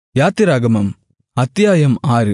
யாத்திராகமம் அத்தியாயம் ஆறு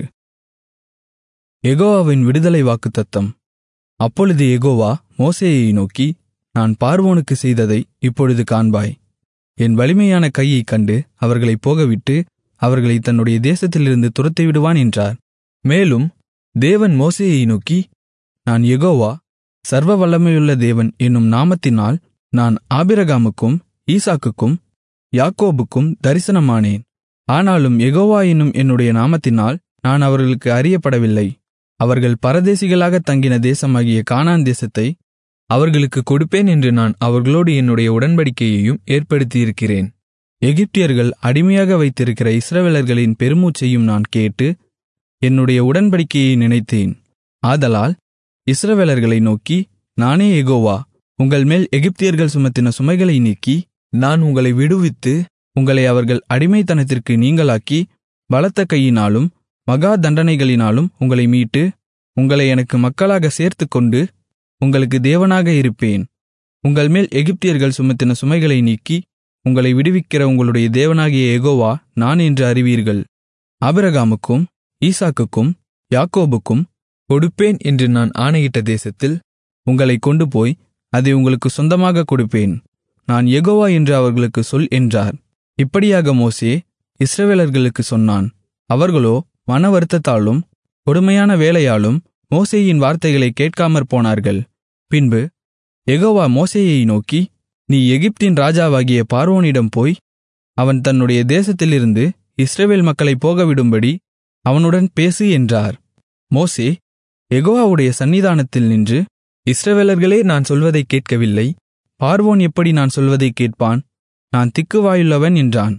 யெகோவாவின் விடுதலை வாக்குத்தத்தம் அப்பொழுது யெகோவா மோசேயை நோக்கி நான் பார்வோனுக்குச் செய்ததை இப்பொழுது காண்பாய் என் வலிமையான கையைக் கண்டு அவர்களைப் போகவிட்டு அவர்களைத் தன்னுடைய தேசத்திலிருந்து துரத்திவிடுவான் என்றார் மேலும் தேவன் மோசேயை நோக்கி நான் யெகோவா சர்வவல்லமையுள்ள தேவன் என்னும் நாமத்தினால் நான் ஆபிரகாமுக்கும் ஈசாக்குக்கும் யாக்கோபுக்கும் தரிசனமானேன் ஆனாலும் யெகோவா என்னும் என்னுடைய நாமத்தினால் நான் அவர்களுக்கு அறியப்படவில்லை அவர்கள் பரதேசிகளாகத் தங்கின தேசமாகிய கானான் தேசத்தை அவர்களுக்குக் கொடுப்பேன் என்று நான் அவர்களோடு என்னுடைய உடன்படிக்கையையும் ஏற்படுத்தியிருக்கிறேன் எகிப்தியர்கள் அடிமையாக வைத்திருக்கிற இஸ்ரவேலர்களின் பெருமூச்சையும் நான் கேட்டு என்னுடைய உடன்படிக்கையை நினைத்தேன் ஆதலால் இஸ்ரவேலர்களை நோக்கி நானே யெகோவா உங்கள் மேல் எகிப்தியர்கள் சுமத்தின சுமைகளை நீக்கி நான் உங்களை விடுவித்து உங்களை அவர்கள் அடிமைத்தனத்திற்கு நீங்கலாக்கி பலத்த கையினாலும் மகா தண்டனைகளினாலும் உங்களை மீட்டு உங்களை எனக்கு மக்களாக சேர்த்துக்கொண்டு உங்களுக்கு தேவனாக இருப்பேன் உங்கள் மேல் எகிப்தியர்கள் சுமத்தின சுமைகளை நீக்கி உங்களை விடுவிக்கிற உங்களுடைய தேவனாகிய யெகோவா நான் என்று அறிவீர்கள் ஆபிரகாமுக்கும் ஈசாக்குக்கும் யாக்கோபுக்கும் கொடுப்பேன் என்று நான் ஆணையிட்ட தேசத்தில் உங்களைக் கொண்டுபோய் அதை உங்களுக்கு சொந்தமாகக் கொடுப்பேன் நான் யெகோவா என்று அவர்களுக்கு சொல் என்றார் இப்படியாக மோசே இஸ்ரவேலர்களுக்குச் சொன்னான் அவர்களோ மன வருத்தத்தாலும் கொடுமையான வேலையாலும் மோசேயின் வார்த்தைகளை கேட்காமற் போனார்கள் பின்பு யெகோவா மோசேயை நோக்கி நீ எகிப்தின் ராஜாவாகிய பார்வோனிடம் போய் அவன் தன்னுடைய தேசத்திலிருந்து இஸ்ரவேல் மக்களைப் போகவிடும்படி அவனுடன் பேசு என்றார் மோசே யெகோவாவுடைய சந்நிதானத்தில் நின்று இஸ்ரவேலர்களே நான் சொல்வதைக் கேட்கவில்லை பார்வோன் எப்படி நான் சொல்வதைக் கேட்பான் நான் திக்குவாயுள்ளவன் என்றான்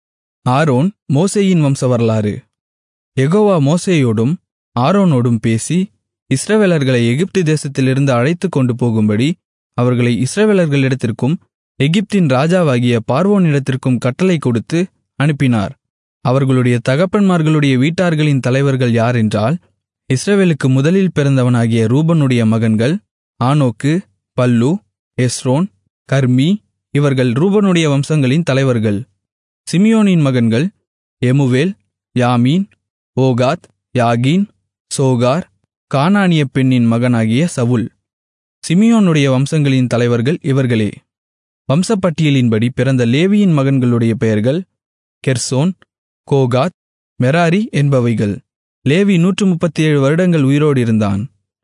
ஆரோன் மோசேயின் வம்சவரலாறு யெகோவா மோசேயோடும் ஆரோனோடும் பேசி இஸ்ரவேலர்களை எகிப்து தேசத்திலிருந்து அழைத்துக் கொண்டு போகும்படி அவர்களை இஸ்ரவேலர்களிடத்திற்கும் எகிப்தின் ராஜாவாகிய பார்வோனிடத்திற்கும் கட்டளை கொடுத்து அனுப்பினார் அவர்களுடைய தகப்பன்மார்களுடைய வீட்டார்களின் தலைவர்கள் யாரென்றால் இஸ்ரவேலுக்கு முதலில் பிறந்தவனாகிய ரூபனுடைய மகன்கள் ஆனோக்கு பல்லு எஸ்ரோன் கர்மி இவர்கள் ரூபனுடைய வம்சங்களின் தலைவர்கள் சிமியோனின் மகன்கள் எமுவேல் யாமீன் ஓகாத் யாகீன் சோகார் கானானிய பெண்ணின் மகனாகிய சவுல் சிமியோனுடைய வம்சங்களின் தலைவர்கள் இவர்களே வம்சப்பட்டியலின்படி பிறந்த லேவியின் மகன்களுடைய பெயர்கள் கெர்சோன் கோகாத் மெராரி என்பவைகள் லேவி நூற்று முப்பத்தேழு வருடங்கள் உயிரோடு இருந்தான்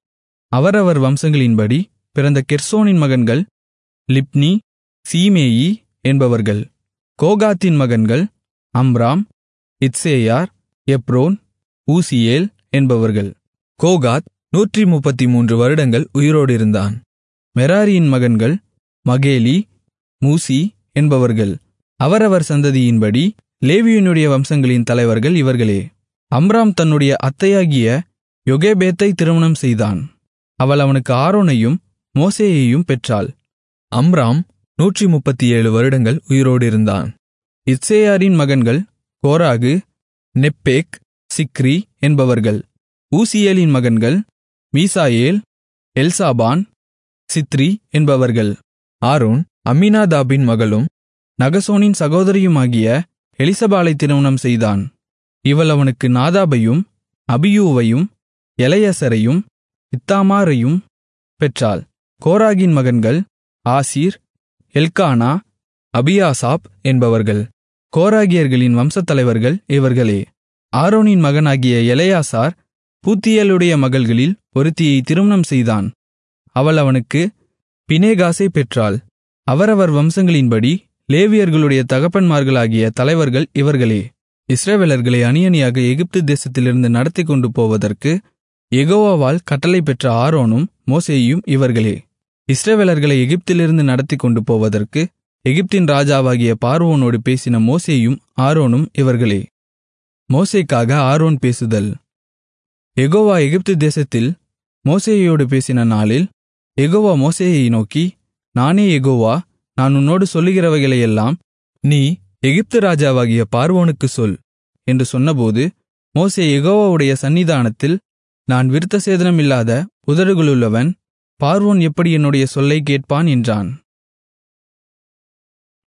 அவரவர் வம்சங்களின்படி பிறந்த கெர்சோனின் மகன்கள் லிப்னி சீமேயி என்பவர்கள் கோகாத்தின் மகன்கள் அம்ராம் இத்சேயார் எப்ரோன் ஊசியேல் என்பவர்கள் கோகாத் நூற்றி முப்பத்தி மூன்று வருடங்கள் உயிரோடு இருந்தான் மெராரியின் மகன்கள் மகேலி மூசி என்பவர்கள் அவரவர் சந்ததியின்படி லேவியனுடைய வம்சங்களின் தலைவர்கள் இவர்களே அம்ராம் தன்னுடைய அத்தையாகிய யொகேபேத்தை திருமணம் செய்தான் அவள் அவனுக்கு ஆரோனையும் மோசேயையும் பெற்றாள் அம்ராம் நூற்றி முப்பத்தி ஏழு வருடங்கள் உயிரோடு இருந்தான் இத்சேயாரின் மகன்கள் கோராகு நெப்பேக் சிக்ரி என்பவர்கள் ஊசியேலின் மகன்கள் மீசாயேல் எல்சாபான் சித்ரி என்பவர்கள் ஆரோன் அம்மினாதாபின் மகளும் நகசோனின் சகோதரியுமாகிய எலிசபாலை திருமணம் செய்தான் இவள் அவனுக்கு நாதாபையும் அபியூவையும் எலையசரையும் இத்தாமாரையும் பெற்றாள் கோராகின் மகன்கள் ஆசீர் எல்கானா அபியாசாப் என்பவர்கள் கோராகியர்களின் வம்சத்தலைவர்கள் இவர்களே ஆரோனின் மகனாகிய எலையாசார் பூத்தியலுடைய மகள்களில் ஒருத்தியை திருமணம் செய்தான் அவள் அவனுக்கு பினேகாசை பெற்றாள் அவரவர் வம்சங்களின்படி லேவியர்களுடைய தகப்பன்மார்களாகிய தலைவர்கள் இவர்களே இஸ்ரவேலர்களை அணியணியாக எகிப்து தேசத்திலிருந்து நடத்தி கொண்டு போவதற்கு எகோவாவால் கட்டளை பெற்ற ஆரோனும் மோசேயும் இவர்களே இஸ்ரவேலர்களை எகிப்திலிருந்து நடத்தி கொண்டு போவதற்கு எகிப்தின் ராஜாவாகிய பார்வோனோடு பேசின மோசேயும் ஆரோனும் இவர்களே மோசேக்காக ஆரோன் பேசுதல் எகோவா எகிப்து தேசத்தில் மோசேயோடு பேசின நாளில் எகோவா மோசேயை நோக்கி நானே எகோவா நான் உன்னோடு சொல்லுகிறவைகளையெல்லாம் நீ எகிப்து ராஜாவாகிய பார்வோனுக்கு சொல் என்று சொன்னபோது மோசே யெகோவாவுடைய சந்நிதானத்தில் நான் விருத்தசேதனமில்லாத உதடுகளுள்ளவன் பார்வோன் எப்படி என்னுடைய சொல்லைக் கேட்பான் என்றான்